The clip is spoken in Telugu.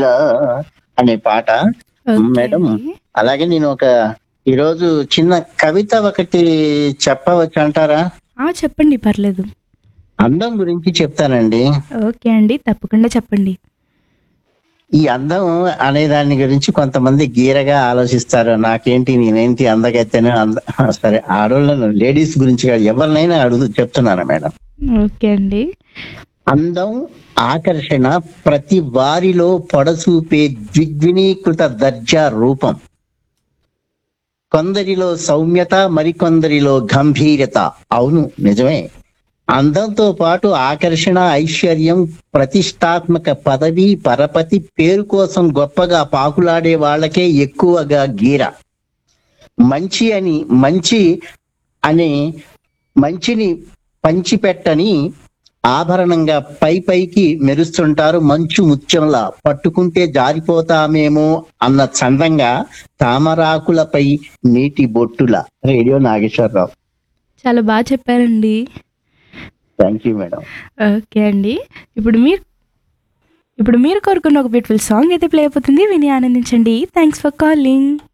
ఇలా అనే పాట ఓకే మేడం అండి. అలాగే నేను ఒక ఈరోజు చిన్న కవిత ఒకటి చెప్పవచ్చు అంటారా ఆ చెప్పండి పర్లేదు అందం గురించి చెప్తానండి ఓకే అండి తప్పకుండా చెప్పండి ఈ అందం అనే దాని గురించి కొంతమంది గీరగా ఆలోచిస్తారు నాకేంటి నేనేంటి అందగైతేనే అంద సరే ఆడవాళ్ళను లేడీస్ గురించి కాదు ఎవరినైనా అడుగు చెప్తున్నాను మేడం ఓకే అండి అందం ఆకర్షణ ప్రతి వారిలో పొడసూపే ద్విగ్వినీకృత దర్జా రూపం కొందరిలో సౌమ్యత మరికొందరిలో గంభీరత అవును నిజమే అందంతో పాటు ఆకర్షణ ఐశ్వర్యం ప్రతిష్టాత్మక పదవి పరపతి పేరు కోసం గొప్పగా పాకులాడే వాళ్ళకే ఎక్కువగా గీర మంచి అని మంచి అనే మంచిని పంచిపెట్టని ఆభరణంగా పై పైకి మెరుస్తుంటారు మంచు ముత్యంలా పట్టుకుంటే జారిపోతామేమో అన్న చందంగా తామరాకులపై నీటి బొట్టుల రేడియో నాగేశ్వరరావు చాలా బాగా చెప్పారండి థ్యాంక్ యూ మేడం ఓకే అండి ఇప్పుడు మీరు ఇప్పుడు మీరు కోరుకున్న ఒక బ్యూటిఫుల్ సాంగ్ అయితే ప్లే అయిపోతుంది విని ఆనందించండి థ్యాంక్స్ ఫర్ కాలింగ్